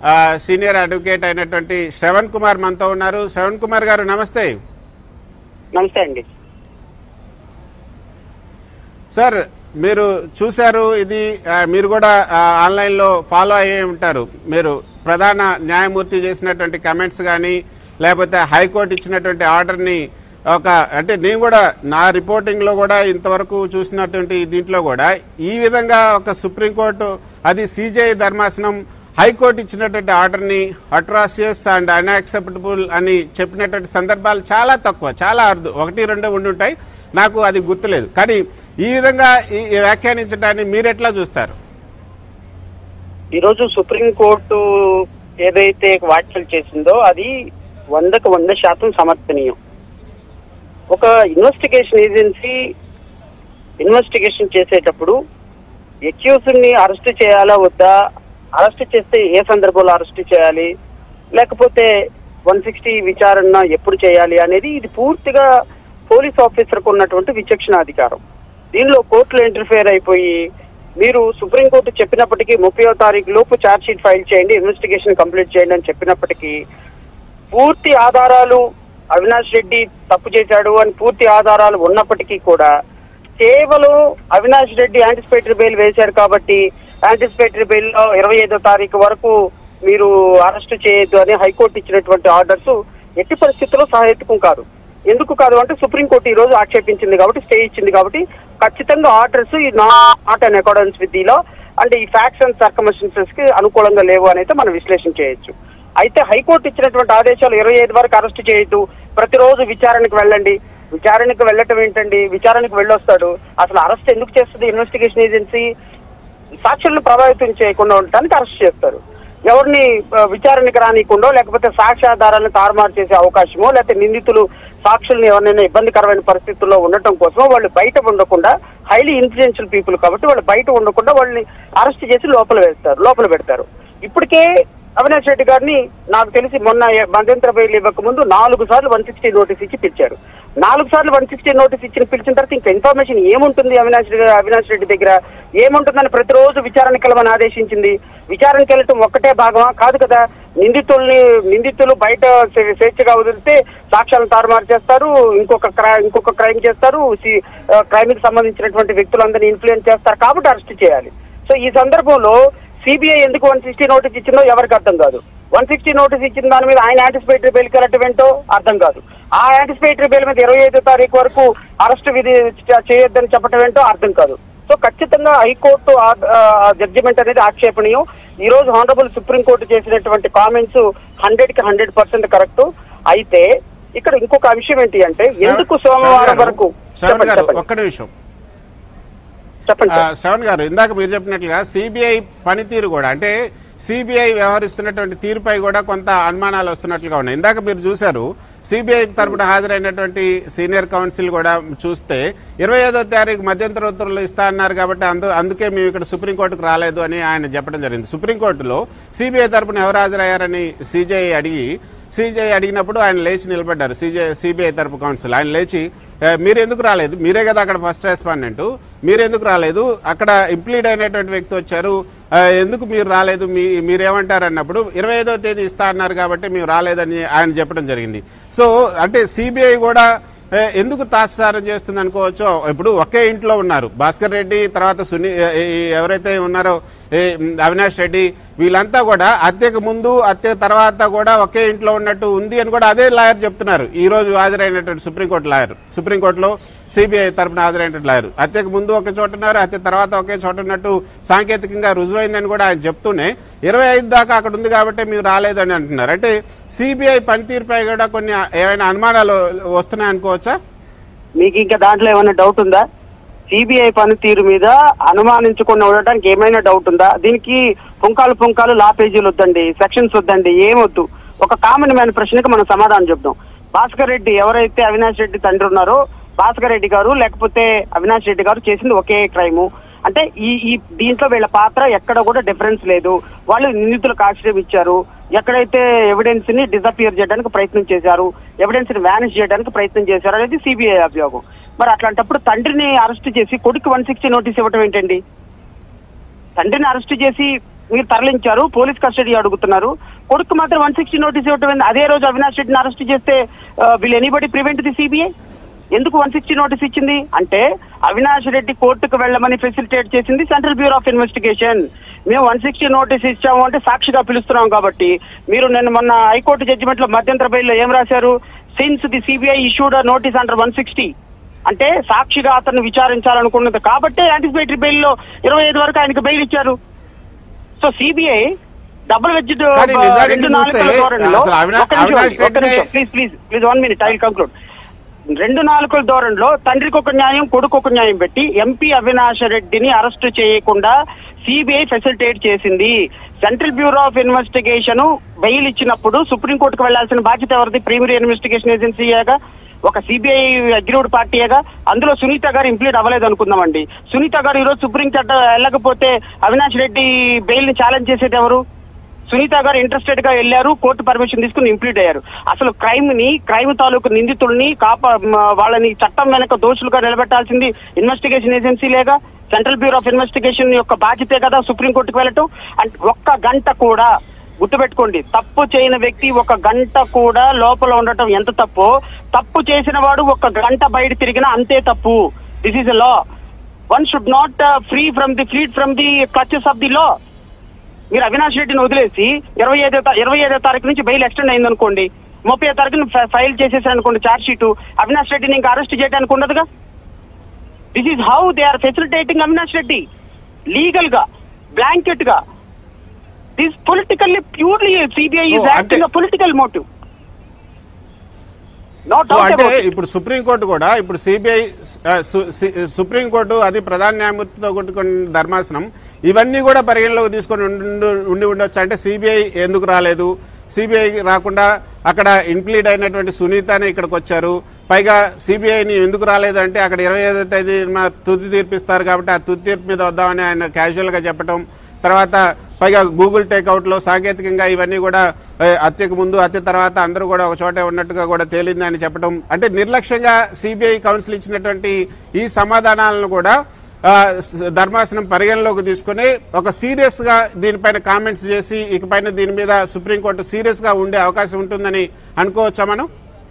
ఆ, senior advocate అయినటువంటి శ్రవణ్ కుమార్ మనతో ఉన్నారు శ్రవణ్ కుమార్ గారు నమస్తే నమస్తే అండి సార్ మీరు చూశారు ఇది ఆ, మీరు కూడా ఆ, ఆన్లైన్లో ఫాలో అయ్యి ఉంటారు మీరు ప్రధాన న్యాయమూర్తి చేసినటువంటి కమెంట్స్ కానీ లేకపోతే హైకోర్టు ఇచ్చినటువంటి ఆర్డర్ని ఒక అంటే నేను కూడా నా రిపోర్టింగ్లో కూడా ఇంతవరకు చూసినటువంటి దీంట్లో కూడా ఈ విధంగా ఒక సుప్రీంకోర్టు అది సిజేఐ ధర్మాసనం హైకోర్టు ఇచ్చినటువంటి ఆర్డర్ని అట్రాసియస్ అండ్ అన్యాక్సెప్టబుల్ అని చెప్పినటువంటి సందర్భాలు చాలా తక్కువ చాలా అరుదు ఒకటి రెండు ఉండి ఉంటాయి నాకు అది గుర్తులేదు కానీ ఈ విధంగా ఈ- ఈ వ్యాఖ్యానించడాన్ని మీరు ఎట్లా చూస్తారు ఈరోజు సుప్రీంకోర్టు ఏదైతే వ్యాఖ్యలు చేసిందో అది వందకు వంద శాతం సమర్థనీయం ఒక ఇన్వెస్టిగేషన్ ఏజెన్సీ ఇన్వెస్టిగేషన్ చేసేటప్పుడు accused ని అరెస్ట్ చేయాలా వద్దా అరెస్ట్ చేస్తే ఏ సందర్భంలో అరెస్ట్ చేయాలి లేకపోతే వన్ సిక్స్టీ విచారణ ఎప్పుడు చేయాలి అనేది ఇది పూర్తిగా పోలీస్ ఆఫీసర్కు ఉన్నటువంటి విచక్షణ అధికారం దీనిలో కోర్టులో ఇంటర్ఫియర్ అయిపోయి మీరు సుప్రీంకోర్టు చెప్పినప్పటికీ ముప్పయో తారీఖు లోపు ఛార్జ్ షీట్ ఫైల్ చేయండి ఇన్వెస్టిగేషన్ కంప్లీట్ చేయండి అని చెప్పినప్పటికీ పూర్తి ఆధారాలు అవినాష్ రెడ్డి తప్పు చేశాడు అని పూర్తి ఆధారాలు ఉన్నప్పటికీ కూడా కేవలం అవినాష్ రెడ్డి యాంటిసిపేటరీ బెయిల్ వేశారు కాబట్టి యాంటిసిపేటరీ బెయిల్ లో ఇరవై ఐదో తారీఖు వరకు మీరు అరెస్ట్ చేయొద్దు అని హైకోర్టు ఇచ్చినటువంటి ఆర్డర్స్ ఎట్టి పరిస్థితుల్లో సహాయకం కాదు ఎందుకు కాదు అంటే సుప్రీంకోర్టు ఈ రోజు ఆక్షేపించింది కాబట్టి స్టే ఇచ్చింది కాబట్టి ఖచ్చితంగా ఆర్డర్స్ ఈ నాట్ అన్ అకార్డెన్స్ విత్ లో అంటే ఈ ఫ్యాక్ట్స్ అండ్ సర్కమస్టెన్సెస్ కి అనుకూలంగా లేవు అని అయితే మనం విశ్లేషణ చేయొచ్చు అయితే హైకోర్టు ఇచ్చినటువంటి ఆదేశాలు ఇరవై ఐదు వరకు అరెస్ట్ చేయొద్దు ప్రతిరోజు విచారణకు వెళ్ళండి విచారణకు వెళ్ళటం ఏంటండి విచారణకు వెళ్ళొస్తాడు అసలు అరెస్ట్ ఎందుకు చేస్తుంది ఇన్వెస్టిగేషన్ ఏజెన్సీ సాక్షులను ప్రభావితం చేయకుండా ఉండటానికి అరెస్ట్ చేస్తారు ఎవరిని ఆ, విచారణకు రానియకుండా లేకపోతే సాక్ష్యాధారాలను తారుమారు చేసే అవకాశమో లేకపోతే నిందితులు సాక్షుల్ని ఎవరినైనా ఇబ్బందికరమైన పరిస్థితుల్లో ఉండటం కోసం వాళ్ళు బయట ఉండకుండా హైలీ ఇన్ఫ్లుయెన్షియల్ పీపుల్ కాబట్టి వాళ్ళు బయట ఉండకుండా వాళ్ళని అరెస్ట్ చేసి లోపల వేస్తారు లోపల పెడతారు ఇప్పటికే అవినాష్ రెడ్డి గారిని నాకు తెలిసి మొన్న మధ్యంతర బయలు ఇవ్వక ముందు నాలుగు సార్లు వన్ సిక్స్టీ నోటీస్ ఇచ్చి పిలిచారు నాలుగు సార్లు వన్ సిక్స్టీ నోటీస్ ఇచ్చిన పిలిచిన తర్వాత ఇంకా ఇన్ఫర్మేషన్ ఏముంటుంది అవినాష్ రెడ్డి అవినాష్ రెడ్డి దగ్గర ఏముంటుందని ప్రతిరోజు విచారణకి వెళ్ళమని ఆదేశించింది విచారణకి వెళ్ళటం ఒక్కటే భాగమా కాదు కదా నిందితుల్ని నిందితులు బయట స్వే- స్వేచ్ఛగా వదిలితే సాక్ష్యాలను తారుమారు చేస్తారు ఇంకొక క్రై ఇంకొక క్రైమ్ చేస్తారు క్రైమ్ కి సంబంధించినటువంటి వ్యక్తులందరినీ ఇన్ఫ్లుయెన్స్ చేస్తారు కాబట్టి అరెస్ట్ చేయాలి సో ఈ సందర్భంలో సిబిఐ ఎందుకు వన్ సిక్స్టీ నోటీస్ ఇచ్చిందో ఎవరికి అర్థం కాదు వన్ సిక్స్టీ నోటీస్ ఇచ్చిన దాని మీద ఆయన యాంటిసిపేటరీ బెయిల్ వెళ్ళటం ఏంటో అర్థం కాదు ఆ యాంటిసిపేటరీ బెయిల్ మీద ఇరవై ఐదో తారీఖు వరకు అరెస్ట్ విధి చ- చేయొద్దని చెప్పడం ఏంటో అర్థం కాదు సో ఖచ్చితంగా హైకోర్టు జడ్జిమెంట్ అనేది ఆక్షేపణీయం ఈ రోజు హానరబుల్ సుప్రీంకోర్టు చేసినటువంటి కామెంట్స్ హండ్రెడ్ కి హండ్రెడ్ పర్సెంట్ కరెక్ట్ అయితే ఇక్కడ ఇంకొక విషయం ఏంటి అంటే ఎందుకు సోమవారం వరకు శ్రవణ్ చెప్పండి గారు చెప్పండి ఒక్క నిమిషం చెప్పండి ఆ, సార్. శ్రవణ్ గారు ఇందాక మీరు చెప్పినట్లుగా సిబిఐ పనితీరు కూడా అంటే సిబిఐ వ్యవహరిస్తున్నటువంటి తీరుపై కూడా కొంత అనుమానాలు వస్తున్నట్లుగా ఉన్నాయి ఇందాక మీరు చూశారు సిబిఐ తరపున హాజరైనటువంటి సీనియర్ కౌన్సిల్ కూడా చూస్తే ఇరవై ఐదో తారీఖు మధ్యంతర ఉత్తర్వులు ఇస్తా అన్నారు కాబట్టి అందు అందుకే మేము ఇక్కడ సుప్రీంకోర్టుకు రాలేదు అని ఆయన చెప్పడం జరిగింది సుప్రీంకోర్టులో సిబిఐ తరపున ఎవరు హాజరయ్యారని సిజేఐ అడిగి సిజేఐ అడిగినప్పుడు ఆయన లేచి నిలబడ్డారు సిజే సిబిఐ తరపు కౌన్సిల్ ఆయన లేచి "ఏ, మీరు ఎందుకు రాలేదు మీరే కదా అక్కడ ఫస్ట్ రెస్పాండెంట్ మీరు ఎందుకు రాలేదు అక్కడ ఇంప్లీడ్ అయినటువంటి వ్యక్తి వచ్చారు "ఆ, ఎందుకు మీరు రాలేదు మీ మీరేమంటారు అన్నప్పుడు ఇరవై ఐదో తేదీ ఇస్తా అన్నారు కాబట్టి మేము రాలేదని ఆయన చెప్పడం జరిగింది సో అంటే సిబిఐ కూడా ఏ, ఎందుకు తాత్సారం చేస్తుంది అనుకోవచ్చు ఇప్పుడు ఒకే ఇంట్లో ఉన్నారు భాస్కర్ రెడ్డి తర్వాత సునీ ఏ- ఏ- ఎవరైతే ఉన్నారో ఏ, మ్, అవినాష్ రెడ్డి వీళ్ళంతా కూడా హత్యకు ముందు హత్య తర్వాత కూడా ఒకే ఇంట్లో ఉన్నట్టు ఉంది అని కూడా అదే లాయర్ చెప్తున్నారు ఈ రోజు హాజరైనటువంటి సుప్రీంకోర్టు లాయర్ సుప్రీంకోర్టులో సిబిఐ తరపున హాజరైనటువంటి లాయర్ హత్యకు ముందు ఒక చోట ఉన్నారు హత్య తర్వాత ఒకే చోట ఉన్నట్టు సాంకేతికంగా రుజువైందని కూడా ఆయన చెప్తూనే ఇరవై ఐదు దాకా అక్కడ ఉంది కాబట్టి మీరు రాలేదని అంటున్నారు అంటే సిబిఐ పనితీరుపై కూడా కొన్ని ఏమైనా అనుమానాలు వస్తున్నాయి అనుకోవచ్చా మీకు ఇంకా దాంట్లో ఏమైనా డౌట్ ఉందా సిబిఐ పనితీరు మీద అనుమానించకుండా ఉండటానికి ఏమైనా డౌట్ ఉందా దీనికి పుంకాలు పుంకాలు లా పేజీలు వద్దండి సెక్షన్స్ వద్దండి ఏమొద్దు ఒక కామన్ మ్యాన్ ప్రశ్నకి మనం సమాధానం చెప్దాం భాస్కర్ రెడ్డి ఎవరైతే అవినాష్ రెడ్డి తండ్రి ఉన్నారో భాస్కర్ రెడ్డి గారు లేకపోతే అవినాష్ రెడ్డి గారు చేసింది ఒకే క్రైము అంటే ఈ ఈ దీంట్లో వీళ్ళ పాత్ర ఎక్కడ కూడా డిఫరెన్స్ లేదు వాళ్ళు నిందితులకు ఆశ్రయం ఇచ్చారు ఎక్కడైతే ఎవిడెన్స్ ని డిసపియర్ చేయడానికి ప్రయత్నం చేశారు ఎవిడెన్స్ ని వ్యానిష్ చేయడానికి ప్రయత్నం చేశారు అనేది సిబిఐ అభియోగం మరి అట్లాంటప్పుడు తండ్రిని అరెస్ట్ చేసి కొడుకు వన్ సిక్స్టీ నోటీస్ ఇవ్వటం ఏంటండి తండ్రిని అరెస్ట్ చేసి మీరు తరలించారు పోలీస్ కస్టడీ అడుగుతున్నారు కొడుకు మాత్రం వన్ సిక్స్టీ నోటీస్ ఇవ్వటం ఏంది? అదే రోజు అవినాష్ రెడ్డిని అరెస్ట్ చేస్తే will anybody prevent the CBI ఎందుకు వన్ సిక్స్టీ నోటీస్ ఇచ్చింది అంటే అవినాష్ రెడ్డి కోర్టుకు వెళ్ళమని ఫెసిలిటేట్ చేసింది సెంట్రల్ బ్యూరో ఆఫ్ ఇన్వెస్టిగేషన్ మేము వన్ సిక్స్టీ నోటీస్ ఇచ్చాము అంటే సాక్షిగా పిలుస్తున్నాం కాబట్టి మీరు నేను మొన్న హైకోర్టు జడ్జిమెంట్ లో మధ్యంతర బెయిల్లో ఏం రాశారు since the CBI issued notice under one sixty అంటే సాక్షిగా అతన్ని విచారించాలనుకున్నది కాబట్టి యాంటిసిపేటరీ బెయిల్ లో ఇరవై ఐదు వరకు ఆయనకు బెయిల్ ఇచ్చారు సో సిబిఐ డబుల్ వెజ్డ్ కానీ నిజానికి రెండు చూస్తే నాలుగుల ధోరణిలో అసలు అవినా- ఒక్క నిమిషం, అవినాష్ ఒక్క నిమిషం, రెడ్డిని- please please please one minute I conclude రెండు నాలుగుల ధోరణిలో తండ్రికి ఒక న్యాయం కొడుకు ఒక న్యాయం పెట్టి ఎంపీ అవినాష్ రెడ్డిని అరెస్ట్ చేయకుండా సిబిఐ ఫెసిలిటేట్ చేసింది central bureau of investigation bail ఇచ్చినప్పుడు సుప్రీంకోర్టుకు వెళ్లాల్సిన బాధ్యత ఎవరిది ప్రైమరీ ఇన్వెస్టిగేషన్ ఏజెన్సీయేగా ఒక సిబిఐ అగ్రీడ్ పార్టీయేగా అందులో సునీత గారు ఇంప్లీట్ అవ్వలేదు అనుకుందామండి సునీత గారు ఈరోజు సుప్రీం చట్ట వెళ్ళకపోతే అవినాష్ రెడ్డి బెయిల్ ని ఛాలెంజ్ చేసేది ఎవరు సునీత గారు ఇంట్రెస్టెడ్ గా వెళ్ళారు కోర్టు పర్మిషన్ తీసుకుని ఇంప్లీట్ అయ్యారు అసలు క్రైమ్ ని క్రైమ్ తాలూకు నిందితుల్ని కాపా మ- వాళ్ళని చట్టం వెనక దోషులుగా నిలబెట్టాల్సింది ఇన్వెస్టిగేషన్ ఏజెన్సీలేగా సెంట్రల్ బ్యూరో ఆఫ్ ఇన్వెస్టిగేషన్ యొక్క బాధ్యతే కదా సుప్రీం కోర్టుకు వెళ్ళటం అంటే ఒక్క గంట కూడా గుర్తుపెట్టుకోండి తప్పు చేయని వ్యక్తి ఒక గంట కూడా లోపల ఉండటం ఎంత తప్పు తప్పు చేసిన వాడు ఒక గంట బయట తిరిగినా అంతే తప్పు this is a law one should not free from the freed from the clutches of the law మీరు అవినాష్ రెడ్డిని వదిలేసి ఇరవై ఐదో తా- ఇరవై ఐదో తారీఖు నుంచి బెయిల్ ఎక్స్టెండ్ అయింది అనుకోండి ముప్పై తారీఖున ఫ- ఫైల్ చేసేసారు అనుకోండి చార్జ్ షీట్ అవినాష్ రెడ్డిని ఇంకా అరెస్ట్ చేయడానికి ఉండదుగా this is how they are facilitating Avinash Reddy legal గా బ్లాంకెట్ గా this politically purely CBI Oh, is acting అంటే- political motive no so doubt అంటే అబౌట్ ఇప్పుడు సుప్రీంకోర్టు కూడా ఇప్పుడు సిబిఐ సుప్రీంకోర్టు అది ప్రధాన న్యాయమూర్తితో కొట్టుకున్న ధర్మాసనం ఇవన్నీ కూడా పరిగణలోకి తీసుకొని ఉండు- ఉండి ఉండొచ్చు అంటే సిబిఐ ఎందుకు రాలేదు సిబిఐ రాకుండా అక్కడ ఇంప్లీడ్ అయినటువంటి సునీతనే ఇక్కడికి వచ్చారు పైగా సిబిఐని ఎందుకు రాలేదంటే అక్కడ ఇరవై ఐదో తేదీన తుది తీర్పిస్తారు కాబట్టి ఆ తుది తీర్పు మీద వద్దామని ఆయన క్యాజువల్ గా చెప్పడం తర్వాత పైగా గూగుల్ టేక్అవుట్ లో సాంకేతికంగా ఇవన్నీ కూడా ఏ, హత్యకు ముందు హత్య తర్వాత అందరూ కూడా ఒక చోటే ఉన్నట్టుగా కూడా తేలింది అని చెప్పడం అంటే నిర్లక్ష్యంగా సిబిఐ కౌన్సిల్ ఇచ్చినటువంటి ఈ సమాధానాలను కూడా ఆ, స- ధర్మాసనం పరిగణలోకి తీసుకుని ఒక సీరియస్ గా దీనిపైన కామెంట్స్ చేసి ఇకపైన దీని మీద సుప్రీంకోర్టు సీరియస్ గా ఉండే అవకాశం ఉంటుందని అనుకోవచ్చా మనం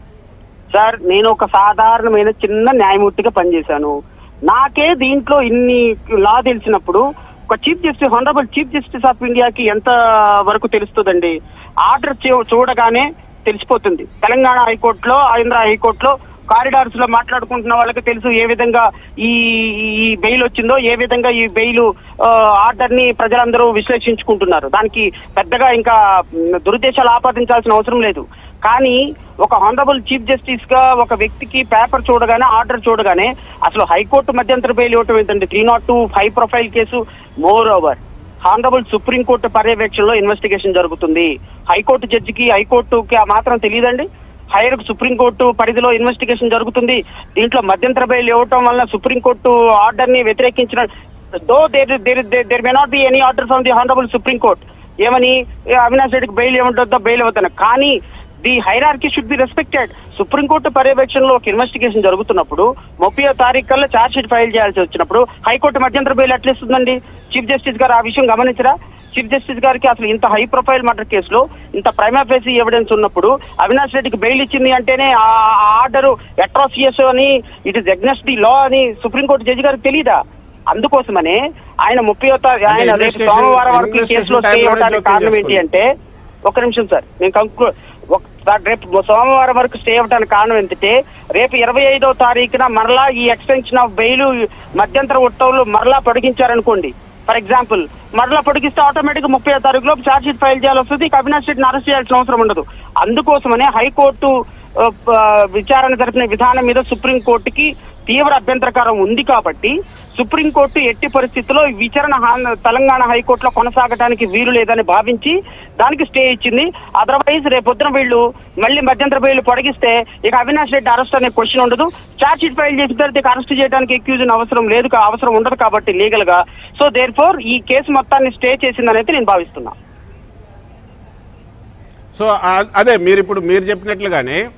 సార్ నేను ఒక సాధారణమైన చిన్న న్యాయమూర్తిగా పనిచేశాను నాకే దీంట్లో ఇన్ని లా తెలిసినప్పుడు ఒక chief justice honourable chief justice of ఇండియాకి ఎంత వరకు తెలుస్తుందండి ఆర్డర్ చూ- చూడగానే తెలిసిపోతుంది తెలంగాణ హైకోర్టులో ఆంధ్ర హైకోర్టులో కారిడార్స్ లో మాట్లాడుకుంటున్న వాళ్ళకి తెలుసు ఏ విధంగా ఈ ఈ బెయిల్ వచ్చిందో ఏ విధంగా ఈ బెయిల్ ఆర్డర్ ని ప్రజలందరూ విశ్లేషించుకుంటున్నారు దానికి పెద్దగా ఇంకా మ్, దురుద్దేశాలు ఆపాదించాల్సిన అవసరం లేదు కానీ ఒక హానరబుల్ చీఫ్ జస్టిస్ గా ఒక వ్యక్తికి పేపర్ చూడగానే ఆర్డర్ చూడగానే అసలు హైకోర్టు మధ్యంతర బెయిల్ ఇవ్వటం ఏంటంటే three not two high profile case moreover honourable Supreme Court పర్యవేక్షణలో ఇన్వెస్టిగేషన్ జరుగుతుంది హైకోర్టు జడ్జికి హైకోర్టుకి ఆ మాత్రం తెలియదండి హైయర్ సుప్రీంకోర్టు పరిధిలో ఇన్వెస్టిగేషన్ జరుగుతుంది దీంట్లో మధ్యంతర బెయిల్ ఇవ్వటం వలన సుప్రీంకోర్టు ఆర్డర్ ని వ్యతిరేకించిన though there there there may not be any order from the honourable Supreme Court ఏమని ఏ అవినాష్ రెడ్డికి బెయిల్ ఏమంటుందో బెయిల్ అవుతాను కానీ the hierarchy should be respected Supreme Court పర్యవేక్షణలో ఒక ఇన్వెస్టిగేషన్ జరుగుతున్నప్పుడు ముప్పై తారీఖు కల్లా ఛార్జ్ షీట్ ఫైల్ చేయాల్సి వచ్చినప్పుడు హైకోర్టు మధ్యంతర బెయిల్ ఎట్లా ఇస్తుందండి చీఫ్ జస్టిస్ గారు ఆ విషయం గమనించరా చీఫ్ జస్టిస్ గారికి అసలు ఇంత హై ప్రొఫైల్ మర్డర్ కేసులో ఇంత ప్రైమాఫేసీ ఎవిడెన్స్ ఉన్నప్పుడు అవినాష్ రెడ్డికి బెయిల్ ఇచ్చింది అంటేనే ఆ ఆర్డర్ అట్రాసియస్ అని it is against the law అని సుప్రీంకోర్టు జడ్జి గారికి తెలియదా అందుకోసమనే ఆయన ముప్పై ఆయన రేపు investigation- సోమవారం వరకు ఈ కేసులో investigation స్టే time లోనే ఇవ్వడానికి జోక్యం కారణం ఏంటి చేసుకోండి. అంటే ఒక నిమిషం సార్ నేను కంక్లూ ఒక సార్ రేపు సోమవారం వరకు స్టే అవ్వడానికి కారణం ఏంటంటే రేపు ఇరవై ఐదో తారీఖున మరలా ఈ ఎక్స్టెన్షన్ ఆఫ్ బెయిల్ మధ్యంతర ఉత్తర్వులు మరలా పొడిగించారనుకోండి ఫర్ ఎగ్జాంపుల్ మరలా పొడిగిస్తే ఆటోమేటిక్ ముప్పై తారీఖు లోపు ఛార్జ్ షీట్ ఫైల్ చేయాల్సి వస్తుంది ఇక అవినాష్ రెడ్డిని అరెస్ట్ చేయాల్సిన అవసరం ఉండదు అందుకోసమనే హైకోర్టు ఆ, ప- విచారణ జరిపిన విధానం మీద సుప్రీంకోర్టుకి తీవ్ర అభ్యంతరకరం ఉంది కాబట్టి సుప్రీంకోర్టు ఎట్టి పరిస్థితుల్లో ఈ విచారణ హా- తెలంగాణ హైకోర్టులో కొనసాగడానికి వీలు లేదని భావించి దానికి స్టే ఇచ్చింది అదర్వైజ్ రేపొద్దున వీళ్ళు మళ్ళీ మధ్యంతర బెయిల్ పొడిగిస్తే ఇక అవినాష్ రెడ్డి అరెస్ట్ అనే క్వశ్చన్ ఉండదు ఛార్జ్ షీట్ ఫైల్ చేసిన తర్వాత ఇక అరెస్ట్ చేయడానికి ఎక్యూజ్ అవసరం లేదు కా- అవసరం ఉండదు కాబట్టి లీగల్ గా సో దేర్ ఫోర్ ఈ కేసు మొత్తాన్ని స్టే చేసిందని అయితే నేను భావిస్తున్నా సో ఆ- అదే మీరు ఇప్పుడు మీరు చెప్పినట్లుగానే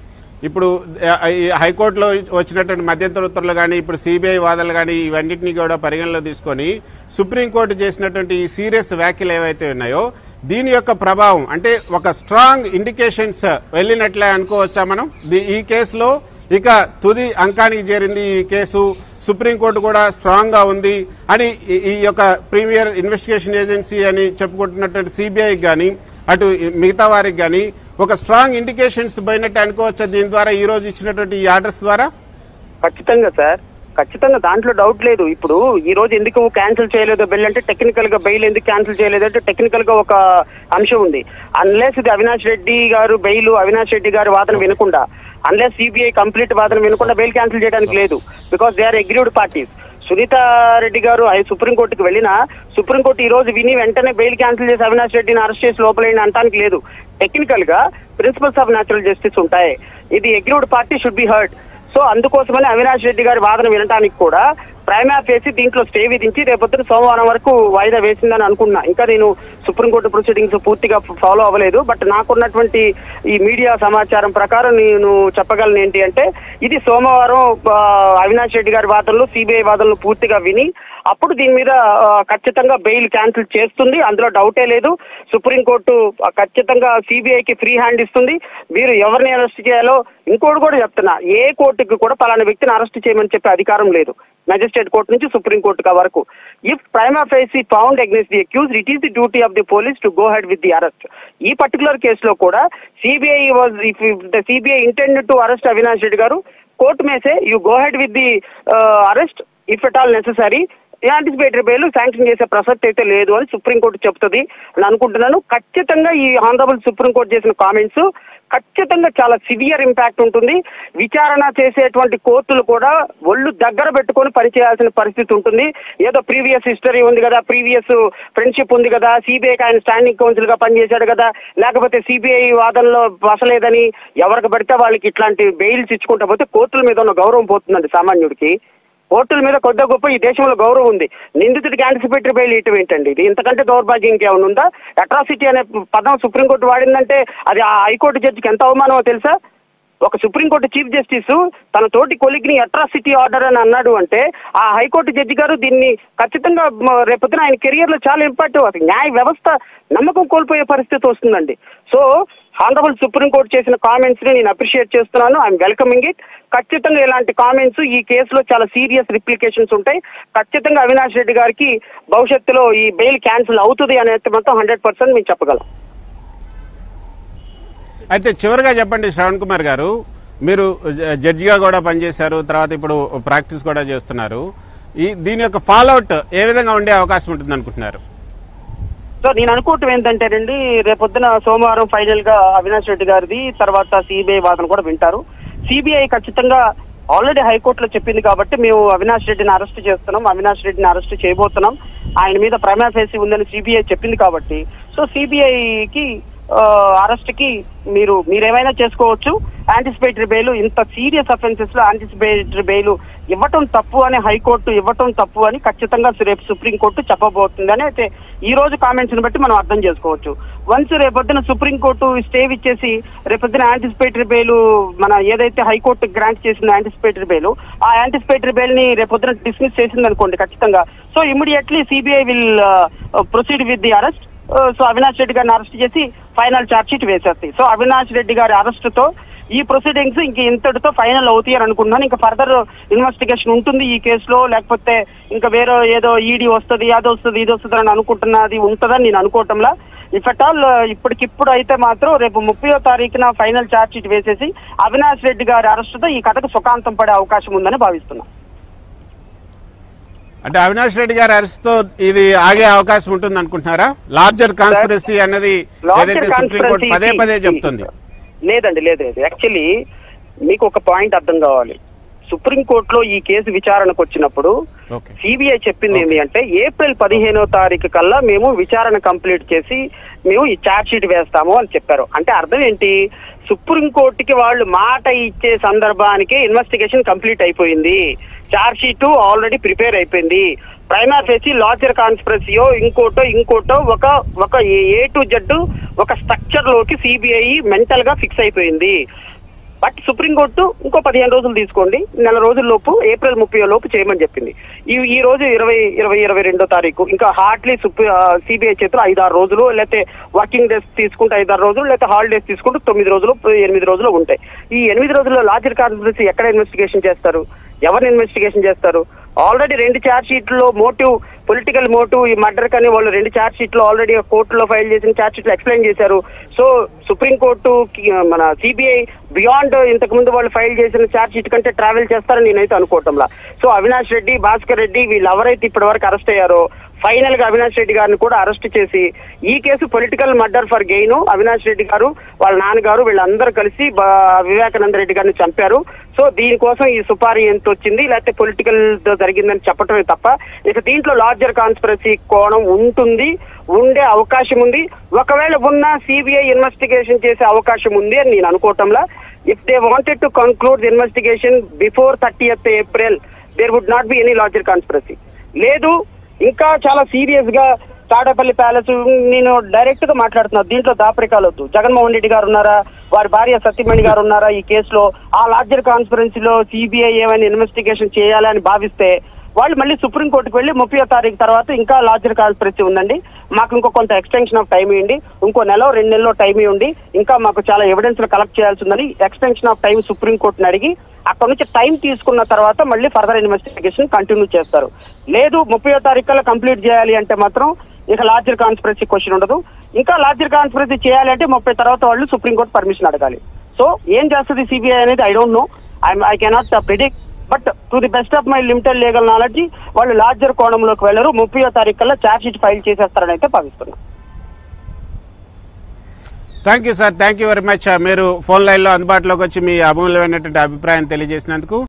ఇప్పుడు ఆ, ఈ హైకోర్టులో వచ్చినటువంటి మధ్యంతర ఉత్తర్వులు కానీ ఇప్పుడు సిబిఐ వాదనలు కానీ ఇవన్నింటినీ కూడా పరిగణలో తీసుకొని సుప్రీంకోర్టు చేసినటువంటి ఈ సీరియస్ వ్యాఖ్యలు ఏవైతే ఉన్నాయో దీని యొక్క ప్రభావం అంటే ఒక స్ట్రాంగ్ ఇండికేషన్స్ వెళ్ళినట్లే అనుకోవచ్చా మనం ది- ఈ కేసులో ఇక తుది అంకానికి చేరింది ఈ కేసు సుప్రీంకోర్టు కూడా స్ట్రాంగ్ గా ఉంది అని ఈ- ఈ యొక్క ప్రీమియర్ ఇన్వెస్టిగేషన్ ఏజెన్సీ అని చెప్పుకుంటున్నటువంటి సిబిఐ కానీ అటు మిగతా వారికి కానీ ఒక స్ట్రాంగ్ ఇండికేషన్స్ పోయినట్టు అనుకోవచ్చా దీని ద్వారా ఈ రోజు ఇచ్చినటువంటి ఈ ఆర్డర్స్ ద్వారా ఖచ్చితంగా సార్ ఖచ్చితంగా దాంట్లో డౌట్ లేదు ఇప్పుడు ఈ రోజు ఎందుకు క్యాన్సిల్ చేయలేదో బెల్ అంటే టెక్నికల్ గా బెయిల్ ఎందుకు క్యాన్సిల్ చేయలేదు అంటే టెక్నికల్ గా ఒక అంశం ఉంది అన్లెస్ ఇది అవినాష్ రెడ్డి గారు బెయిల్ అవినాష్ రెడ్డి గారి వాదన వినకుండా అన్లెస్ సిబిఐ కంప్లీట్ వాదన వినకుండా బెయిల్ క్యాన్సిల్ చేయడానికి లేదు because they are agreed parties Sunitha Reddy garu I సుప్రీంకోర్టుకి వెళ్ళినా సుప్రీంకోర్టు ఈ రోజు విని వెంటనే బెయిల్ క్యాన్సిల్ చేసి అవినాష్ రెడ్డిని అరెస్ట్ చేసి లోపలేని అంటానికి లేదు టెక్నికల్ గా ప్రిన్సిపల్స్ ఆఫ్ న్యాచురల్ జస్టిస్ ఉంటాయి ఇది agreed party should be heard so అందుకోసమని అవినాష్ రెడ్డి గారి వాదన వినడానికి కూడా ప్రైమా వేసి దీంట్లో స్టే విధించి రేపొద్దున సోమవారం వరకు వాయిదా వేసిందని అనుకున్నా ఇంకా నేను సుప్రీంకోర్టు ప్రొసీడింగ్స్ పూర్తిగా ఫాలో అవ్వలేదు బట్ నాకున్నటువంటి ఈ మీడియా సమాచారం ప్రకారం నేను చెప్పగలను ఏంటి అంటే ఇది సోమవారం ఆ, అవినాష్ రెడ్డి గారి వాదనలు సిబిఐ వాదనలు పూర్తిగా విని అప్పుడు దీని మీద ఆ, ఖచ్చితంగా బెయిల్ క్యాన్సిల్ చేస్తుంది అందులో డౌటే లేదు సుప్రీంకోర్టు ఆ, ఖచ్చితంగా సిబిఐకి ఫ్రీ హ్యాండ్ ఇస్తుంది మీరు ఎవరిని అరెస్ట్ చేయాలో ఇంకోటి కూడా చెప్తున్నా ఏ కోర్టుకి కూడా పలానా వ్యక్తిని అరెస్ట్ చేయమని చెప్పే అధికారం లేదు మెజిస్ట్రేట్ కోర్టు నుంచి సుప్రీం కోర్టు వరకు if prima facie found against the accuse it is the duty of the police to go head with the arrest ఈ పర్టికులర్ కేసులో కూడా CBI was if the CBI intend to arrest Avinash Reddy garu court మేసే you go head with the arrest if at all necessary anticipatory bail sanction చేసే ప్రసక్తి అయితే లేదు అని supreme court చెప్తుంది అని అనుకుంటున్నాను ఖచ్చితంగా ఈ ఆనరబుల్ సుప్రీంకోర్టు చేసిన కామెంట్స్ ఖచ్చితంగా చాలా సివియర్ ఇంపాక్ట్ ఉంటుంది విచారణ చేసేటువంటి కోర్టులు కూడా ఒళ్ళు దగ్గర పెట్టుకొని పనిచేయాల్సిన పరిస్థితి ఉంటుంది ఏదో ప్రీవియస్ హిస్టరీ ఉంది కదా ప్రీవియస్ ఫ్రెండ్షిప్ ఉంది కదా సిబిఐకి ఆయన స్టాండింగ్ కౌన్సిల్ గా పనిచేశాడు కదా లేకపోతే సిబిఐ వాదనలో వసలేదని ఎవరికి పడితే వాళ్ళకి ఇట్లాంటి బెయిల్స్ ఇచ్చుకుంటా పోతే కోర్టుల మీద ఉన్న గౌరవం పోతుందండి సామాన్యుడికి కోర్టుల మీద కొద్ది గొప్ప ఈ దేశంలో గౌరవం ఉంది నిందితుడికి యాంటిసిపేటరీ బెయిల్ ఇటు ఏంటండి ఇది ఇంతకంటే దౌర్భాగ్యం ఇంకేమైనా ఉందా అట్రాసిటీ అనే పదం సుప్రీంకోర్టు వాడిందంటే అది ఆ హైకోర్టు జడ్జికి ఎంత అవమానమో తెలుసా ఒక సుప్రీంకోర్టు చీఫ్ జస్టిస్ తన తోటి కొలిగ్ని అట్రాసిటీ ఆర్డర్ అని అన్నాడు అంటే ఆ హైకోర్టు జడ్జి గారు దీన్ని ఖచ్చితంగా మ, రేపొద్దున ఆయన కెరియర్ లో చాలా ఇంపాక్ట్ అవుతుంది న్యాయ వ్యవస్థ నమ్మకం కోల్పోయే పరిస్థితి వస్తుందండి సో హానరబుల్ సుప్రీంకోర్టు చేసిన కామెంట్స్ ని నేను అప్రిషియేట్ చేస్తున్నాను ఐఎమ్ వెల్కమింగ్ ఇట్ ఖచ్చితంగా ఇలాంటి కామెంట్స్ ఈ కేసులో చాలా సీరియస్ రిప్లికేషన్స్ ఉంటాయి ఖచ్చితంగా అవినాష్ రెడ్డి గారికి భవిష్యత్తులో ఈ బెయిల్ క్యాన్సిల్ అవుతుంది అనేది మాత్రం హండ్రెడ్ పర్సెంట్ మేము చెప్పగలం అయితే చివరిగా చెప్పండి శ్రవణ్ కుమార్ గారు మీరు జ- జడ్జిగా కూడా పనిచేశారు తర్వాత ఇప్పుడు ప్రాక్టీస్ కూడా చేస్తున్నారు ఈ దీని యొక్క ఫాలోఅవుట్ ఏ విధంగా ఉండే అవకాశం ఉంటుంది అనుకుంటున్నారు సో నేను అనుకోవటం ఏంటంటేనండి రేపొద్దున సోమవారం ఫైనల్ గా అవినాష్ రెడ్డి గారిది తర్వాత సిబిఐ వాదన కూడా వింటారు సిబిఐ ఖచ్చితంగా ఆల్రెడీ హైకోర్టులో చెప్పింది కాబట్టి మేము అవినాష్ రెడ్డిని అరెస్ట్ చేస్తున్నాం అవినాష్ రెడ్డిని అరెస్ట్ చేయబోతున్నాం ఆయన మీద ప్రైమా ఫేసి ఉందని సిబిఐ చెప్పింది కాబట్టి సో సిబిఐకి అరెస్ట్ కి మీరు మీరేమైనా చేసుకోవచ్చు యాంటిసిపేటరీ బెయిల్ ఇంత సీరియస్ అఫెన్సెస్ లో యాంటిసిపేటరీ బెయిల్ ఇవ్వటం తప్పు అని హైకోర్టు ఇవ్వటం తప్పు అని ఖచ్చితంగా రేపు సుప్రీంకోర్టు చెప్పబోతుంది అని అయితే ఈ రోజు కామెంట్స్ ని బట్టి మనం అర్థం చేసుకోవచ్చు వన్స్ రేపొద్దున సుప్రీంకోర్టు స్టే ఇచ్చేసి రేపొద్దున యాంటిసిపేటరీ బెయిల్ మన ఏదైతే హైకోర్టు గ్రాంట్ చేసిన యాంటిసిపేటరీ బెయిల్ ఆ యాంటిసిపేటరీ బెయిల్ ని రేపొద్దున డిస్మిస్ చేసింది అనుకోండి ఖచ్చితంగా so immediately CBI will proceed with the arrest so Avinash Reddy గారిని అరెస్ట్ చేసి ఫైనల్ ఛార్జ్ షీట్ వేసేస్తాయి సో అవినాష్ రెడ్డి గారి అరెస్ట్ తో ఈ ప్రొసీడింగ్స్ ఇంక ఇంతటితో ఫైనల్ అవుతాయి అని అనుకుంటున్నాను ఇంకా ఫర్దర్ ఇన్వెస్టిగేషన్ ఉంటుంది ఈ కేసులో లేకపోతే ఇంకా వేరే ఏదో ఈడీ వస్తుంది అది వస్తుంది ఇది వస్తుంది అని అనుకుంటున్నది ఉంటుందని నేను అనుకోవటంలా ఇఫ్ అట్ ఆల్ ఇప్పటికిప్పుడు అయితే మాత్రం రేపు ముప్పయో తారీఖున ఫైనల్ ఛార్జ్ షీట్ వేసేసి అవినాష్ రెడ్డి గారి అరెస్టుతో ఈ కథకు సుఖాంతం పడే అవకాశం ఉందని భావిస్తున్నాను అంటే అవినాష్ రెడ్డి గారి అరెస్ట్ తో ఇది ఆగే అవకాశం ఉంటుంది అనుకుంటున్నారా లార్జర్ కాన్స్పిరసీ అన్నది ఏదైతే సుప్రీంకోర్టు పదే పదే చెప్తుంది లేదండి లేదు లేదు యాక్చువల్లీ మీకు ఒక పాయింట్ అర్థం కావాలి సుప్రీంకోర్టులో ఈ కేసు విచారణకు వచ్చినప్పుడు ఓకే సిబిఐ చెప్పింది ఏంటి అంటే ఏప్రిల్ పదిహేనో తారీఖు కల్లా మేము విచారణ కంప్లీట్ చేసి మేము ఈ ఛార్జ్ షీట్ వేస్తాము అని చెప్పారు అంటే అర్థం ఏంటి సుప్రీంకోర్టుకి వాళ్ళు మాట ఇచ్చే సందర్భానికి ఇన్వెస్టిగేషన్ కంప్లీట్ అయిపోయింది ఛార్జ్ షీట్ ఆల్రెడీ ప్రిపేర్ అయిపోయింది ప్రైమా ఫేసి లాచర్ కాన్స్పిరసీయో ఇంకోటో ఇంకోటో ఒక ఒక ఏ టు జెడ్ ఒక స్ట్రక్చర్ లోకి సిబిఐ మెంటల్ గా ఫిక్స్ అయిపోయింది బట్ సుప్రీంకోర్టు ఇంకో పదిహేను రోజులు తీసుకోండి నెల రోజుల లోపు ఏప్రిల్ ముప్పై లోపు చేయమని చెప్పింది ఈ ఈ రోజు ఇరవై ఇరవై ఇరవై రెండో తారీఖు ఇంకా హార్డ్లీ సిబిఐ చేతిలో ఐదారు రోజులు లేకపోతే వర్కింగ్ డేస్ తీసుకుంటే ఐదారు రోజులు లేకపోతే హాలిడేస్ తీసుకుంటే తొమ్మిది రోజులు ఎనిమిది రోజులు ఉంటాయి ఈ ఎనిమిది రోజుల్లో లార్జర్ కాన్స్పిరసీ ఎక్కడ ఇన్వెస్టిగేషన్ చేస్తారు ఎవరిని ఇన్వెస్టిగేషన్ చేస్తారు ఆల్రెడీ రెండు ఛార్జ్ షీట్లో మోటివ్ పొలిటికల్ మోటివ్ ఈ మర్డర్ కానీ వాళ్ళు రెండు ఛార్జ్ షీట్లో ఆల్రెడీ కోర్టులో ఫైల్ చేసిన ఛార్జ్ షీట్లు ఎక్స్ప్లెయిన్ చేశారు సో సుప్రీంకోర్టు మన సిబిఐ బియాండ్ ఇంతకు ముందు వాళ్ళు ఫైల్ చేసిన ఛార్జ్ షీట్ కంటే ట్రావెల్ చేస్తారని నేనైతే అనుకోవటంలా సో అవినాష్ రెడ్డి భాస్కర్ రెడ్డి వీళ్ళు ఎవరైతే ఇప్పటి వరకు అరెస్ట్ అయ్యారో ఫైనల్ గా అవినాష్ రెడ్డి గారిని కూడా అరెస్ట్ చేసి ఈ case political murder for gain Avinash Reddy garu వాళ్ళ నాన్నగారు వీళ్ళందరూ కలిసి బ- వివేకానంద రెడ్డి గారిని చంపారు సో దీనికోసం ఈ సుపారీ ఎంత వచ్చింది లేకపోతే పొలిటికల్ జరిగిందని చెప్పటమే తప్ప ఇక దీంట్లో లార్జర్ కాన్స్పిరసీ కోణం ఉంటుంది ఉండే అవకాశం ఉంది ఒకవేళ ఉన్న సిబిఐ ఇన్వెస్టిగేషన్ చేసే అవకాశం ఉంది అని నేను అనుకోవటంలా if they wanted to conclude investigation before thirtieth April there would not be any larger conspiracy లేదు ఇంకా చాలా సీరియస్ గా తాడేపల్లి ప్యాలెస్ నేను డైరెక్ట్ గా మాట్లాడుతున్నా దీంట్లో దాపరికాలు వద్దు జగన్మోహన్ రెడ్డి గారు ఉన్నారా వారి భార్య సత్యమణి గారు ఉన్నారా ఈ కేసులో ఆ లార్జర్ కాన్స్పరెన్సీలో సిబిఐ ఏమైనా ఇన్వెస్టిగేషన్ చేయాలని భావిస్తే వాళ్ళు మళ్ళీ సుప్రీంకోర్టుకు వెళ్ళి ముప్పై తారీఖు తర్వాత ఇంకా లార్జర్ కాన్స్పరెన్సీ ఉందండి మాకు ఇంకో కొంత ఎక్స్టెన్షన్ ఆఫ్ టైం ఇవ్వండి ఇంకో నెల రెండు నెలలో టైం ఇవ్వండి ఇంకా మాకు చాలా ఎవిడెన్స్ కలెక్ట్ చేయాల్సి ఉందని ఎక్స్టెన్షన్ ఆఫ్ టైం సుప్రీంకోర్టుని అడిగి అక్కడ నుంచి టైం తీసుకున్న తర్వాత మళ్ళీ ఫర్దర్ ఇన్వెస్టిగేషన్ కంటిన్యూ చేస్తారు లేదు ముప్పై తారీఖు కల్లా కంప్లీట్ చేయాలి అంటే మాత్రం ఇక లార్జర్ కాన్స్పిరసీ క్వశ్చన్ ఉండదు ఇంకా లార్జర్ కాన్స్పిరసీ చేయాలి అంటే ముప్పై తర్వాత వాళ్ళు సుప్రీంకోర్టు పర్మిషన్ అడగాలి సో ఏం చేస్తుంది సిబిఐ అనేది I don't know I I cannot predict but to the best of my limited legal knowledge వాళ్ళు లార్జర్ కోణంలోకి వెళ్ళరు ముప్పై తారీఖు కల్లా ఛార్జ్ షీట్ ఫైల్ చేసేస్తారని అయితే భావిస్తున్నాను thank you sir thank you very much మీరు ఫోన్ లైన్లో అందుబాటులోకి వచ్చి మీ అమూల్యమైనటువంటి అభిప్రాయం తెలియజేసినందుకు